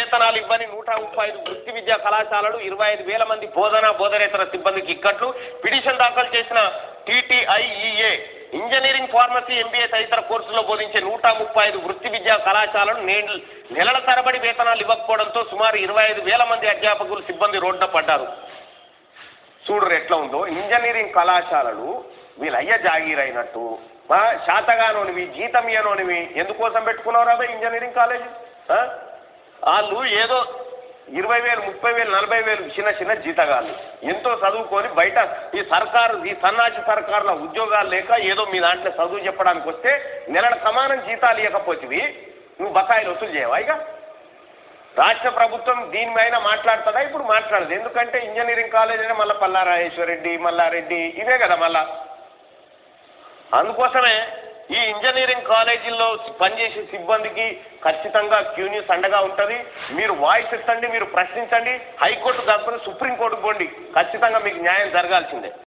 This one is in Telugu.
వేతనాలు ఇవ్వని నూట ముప్పై ఐదు వృత్తి విద్యా కళాశాలలు ఇరవై ఐదు వేల మంది బోధన బోధనేతర సిబ్బందికి ఇక్కట్లు పిటిషన్ దాఖలు చేసిన టీటీఐఈఏ ఇంజనీరింగ్ ఫార్మసీ ఎంబీఏ తదితర కోర్సుల్లో బోధించే నూట ముప్పై ఐదు వృత్తి విద్యా కళాశాలను నే- నెలల తరబడి వేతనాలు ఇవ్వకపోవడంతో సుమారు ఇరవై ఐదు వేల మంది అధ్యాపకులు సిబ్బంది రోడ్డున పడ్డారు చూడరు ఎట్లా ఉందో ఇంజనీరింగ్ కళాశాలలు వీళ్ళ అయ్య జాగీరైనట్టు ఆ, శాతగానోనివి జీతం ఇయ్యనోనివి ఎందుకోసం పెట్టుకున్నావు అదే ఇంజనీరింగ్ కాలేజ్ ఆ? వాళ్ళు ఏదో ఇరవై వేలు ముప్పై వేలు నలభై వేలు చిన్న చిన్న జీతగాళ్ళు ఎంతో చదువుకొని బయట ఈ సర్కారు ఈ సన్నాసి సర్కారుల ఉద్యోగాలు లేక ఏదో మీ దాంట్లో చదువు చెప్పడానికి వస్తే నెలల సమానం జీతాలు ఇవ్వకపోతివి నువ్వు బకాయిలు వసూలు చేయవా ఇక రాష్ట్ర ప్రభుత్వం దీనిపైన మాట్లాడుతుందా ఇప్పుడు మాట్లాడదు ఎందుకంటే ఇంజనీరింగ్ కాలేజ్ అంటే మళ్ళీ పల్లారాజేశ్వరరెడ్డి మల్లారెడ్డి ఇవే కదా మళ్ళా అందుకోసమే ఈ ఇంజనీరింగ్ కాలేజీల్లో పనిచేసే సిబ్బందికి ఖచ్చితంగా క్యూ న్యూస్ అండగా ఉంటుంది మీరు వాయిస్ ఎత్తండి మీరు ప్రశ్నించండి హైకోర్టు కాకపోతే సుప్రీంకోర్టుకు పోండి ఖచ్చితంగా మీకు న్యాయం జరగాల్సిందే